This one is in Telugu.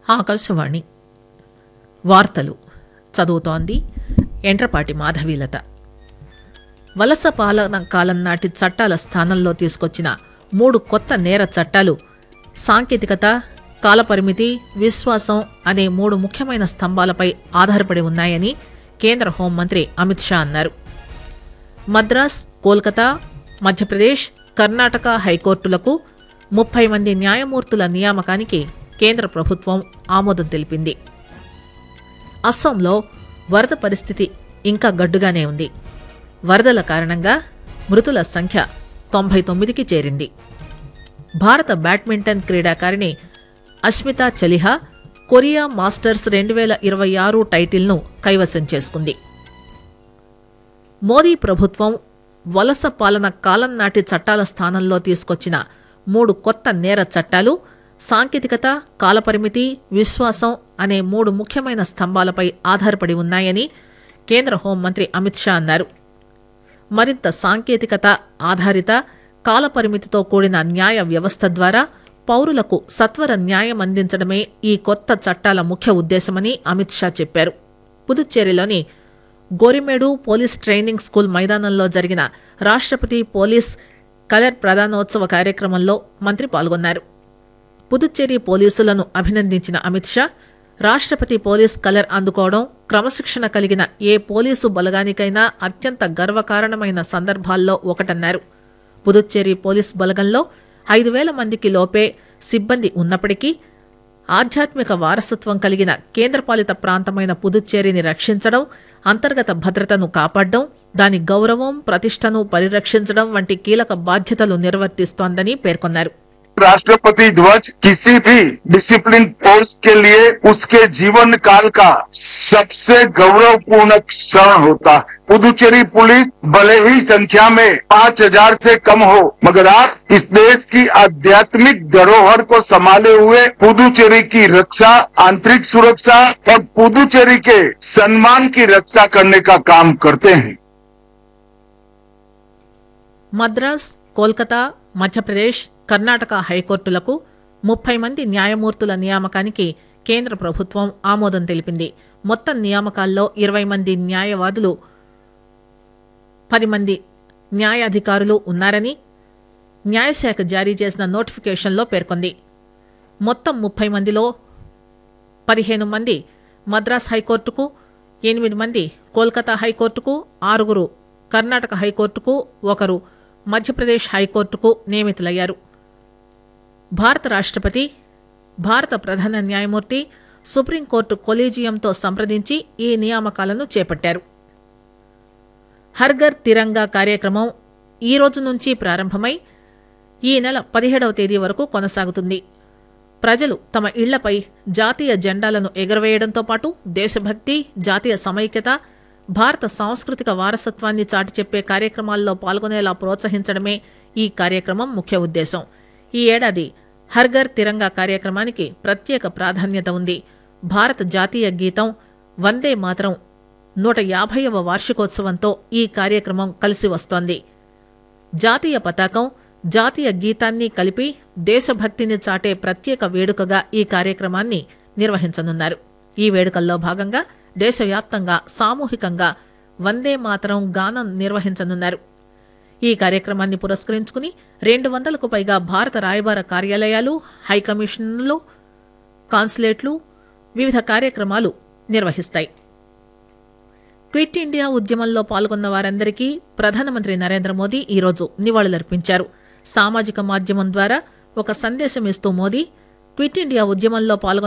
ఆకాశవాణి వార్తలు చదువుతోంది ఎంట్రపాటి మాధవీలత వలస పాలన కాలం నాటి చట్టాల స్థానంలో తీసుకొచ్చిన మూడు కొత్త నేర చట్టాలు సాంకేతికత కాలపరిమితి విశ్వాసం అనే మూడు ముఖ్యమైన స్తంభాలపై ఆధారపడి ఉన్నాయని కేంద్ర హోంమంత్రి అమిత్ షా అన్నారు మద్రాస్ కోల్కతా మధ్యప్రదేశ్ కర్ణాటక హైకోర్టులకు ముప్పై మంది న్యాయమూర్తుల నియామకానికి కేంద్ర ప్రభుత్వం ఆమోదం తెలిపింది అస్సాంలో వరద పరిస్థితి ఇంకా గడ్డుగానే ఉంది వరదల కారణంగా మృతుల సంఖ్య తొంభై తొమ్మిదికి చేరింది భారత బ్యాడ్మింటన్ క్రీడాకారిణి అస్మితా చలిహా కొరియా మాస్టర్స్ రెండు వేల ఇరవై ఆరు టైటిల్ను కైవసం చేసుకుంది మోదీ ప్రభుత్వం వలస పాలన కాలం నాటి చట్టాల స్థానంలో తీసుకొచ్చిన మూడు కొత్త నేర చట్టాలు సాంకేతికత కాలపరిమితి విశ్వాసం అనే మూడు ముఖ్యమైన స్తంభాలపై ఆధారపడి ఉన్నాయని కేంద్ర హోంమంత్రి అమిత్ షా అన్నారు మరింత సాంకేతికత ఆధారిత కాలపరిమితితో కూడిన న్యాయ వ్యవస్థ ద్వారా పౌరులకు సత్వర న్యాయం అందించడమే ఈ కొత్త చట్టాల ముఖ్య ఉద్దేశమని అమిత్ షా చెప్పారు పుదుచ్చేరిలోని గోరిమేడు పోలీస్ ట్రైనింగ్ స్కూల్ మైదానంలో జరిగిన రాష్ట్రపతి పోలీస్ కలర్ ప్రధానోత్సవ కార్యక్రమంలో మంత్రి పాల్గొన్నారు పుదుచ్చేరి పోలీసులను అభినందించిన అమిత్ షా రాష్ట్రపతి పోలీస్ కలర్ అందుకోవడం క్రమశిక్షణ కలిగిన ఏ పోలీసు బలగానికైనా అత్యంత గర్వకారణమైన సందర్భాల్లో ఒకటన్నారు పుదుచ్చేరి పోలీస్ బలగంలో ఐదు వేల మందికి లోపే సిబ్బంది ఉన్నప్పటికీ ఆధ్యాత్మిక వారసత్వం కలిగిన కేంద్రపాలిత ప్రాంతమైన పుదుచ్చేరిని రక్షించడం అంతర్గత భద్రతను కాపాడడం దాని గౌరవం ప్రతిష్టను పరిరక్షించడం వంటి కీలక బాధ్యతలు నిర్వర్తిస్తోందని పేర్కొన్నారు राष्ट्रपति ध्वज किसी भी डिसिप्लिन फोर्स के लिए उसके जीवन काल का सबसे गौरवपूर्ण क्षण होता है पुदुचेरी पुलिस भले ही संख्या में पाँच हजार से कम हो मगर आप इस देश की आध्यात्मिक धरोहर को संभाले हुए पुदुचेरी की रक्षा आंतरिक सुरक्षा और पुदुचेरी के सम्मान की रक्षा करने का काम करते हैं మద్రాస్ కోల్కతా మధ్యప్రదేశ్ కర్ణాటక హైకోర్టులకు ముప్పై మంది న్యాయమూర్తుల నియామకానికి కేంద్ర ప్రభుత్వం ఆమోదం తెలిపింది మొత్తం నియామకాల్లో ఇరవై మంది న్యాయవాదులు పది మంది న్యాయాధికారులు ఉన్నారని న్యాయశాఖ జారీ చేసిన నోటిఫికేషన్లో పేర్కొంది మొత్తం ముప్పై మందిలో పదిహేను మంది మద్రాస్ హైకోర్టుకు ఎనిమిది మంది కోల్కతా హైకోర్టుకు ఆరుగురు కర్ణాటక హైకోర్టుకు ఒకరు మధ్యప్రదేశ్ హైకోర్టుకు నియమితులయ్యారు భారత రాష్ట్రపతి భారత ప్రధాన న్యాయమూర్తి సుప్రీంకోర్టు కొలీజియంతో సంప్రదించి ఈ నియామకాలను చేపట్టారు హర్ఘర్ తిరంగా కార్యక్రమం ఈ రోజు నుంచి ప్రారంభమై ఈ నెల పదిహేడవ తేదీ వరకు కొనసాగుతుంది ప్రజలు తమ ఇళ్లపై జాతీయ జెండాలను ఎగురవేయడంతో పాటు దేశభక్తి జాతీయ సమైక్యత భారత సాంస్కృతిక వారసత్వాన్ని చాటి చెప్పే కార్యక్రమాల్లో పాల్గొనేలా ప్రోత్సహించడమే ఈ కార్యక్రమం ముఖ్య ఉద్దేశం ఈ ఏడాది హర్ఘర్ తిరంగా కార్యక్రమానికి ప్రత్యేక ప్రాధాన్యత ఉంది భారత జాతీయ గీతం వందే మాతరం నూట యాభైవ వార్షికోత్సవంతో ఈ కార్యక్రమం కలిసి వస్తోంది జాతీయ పతాకం జాతీయ గీతాన్ని కలిపి దేశభక్తిని చాటే ప్రత్యేక వేడుకగా ఈ కార్యక్రమాన్ని నిర్వహించనున్నారు ఈ వేడుకల్లో భాగంగా దేశవ్యాప్తంగా సామూహికంగా వందే మాతరం గానం నిర్వహించనున్నారు ఈ కార్యక్రమాన్ని పురస్కరించుకుని రెండు వందలకు పైగా భారత రాయబార కార్యాలయాలు హైకమిషన్లు కాన్సులేట్లు వివిధ కార్యక్రమాలు నిర్వహిస్తాయి క్విట్ ఇండియా ఉద్యమంలో పాల్గొన్న వారందరికీ ప్రధానమంత్రి నరేంద్ర మోదీ ఈరోజు నివాళులర్పించారు సామాజిక మాధ్యమం ద్వారా ఒక సందేశం ఇస్తూ మోదీ క్విట్ ఇండియా ఉద్యమంలో పాల్గొన్న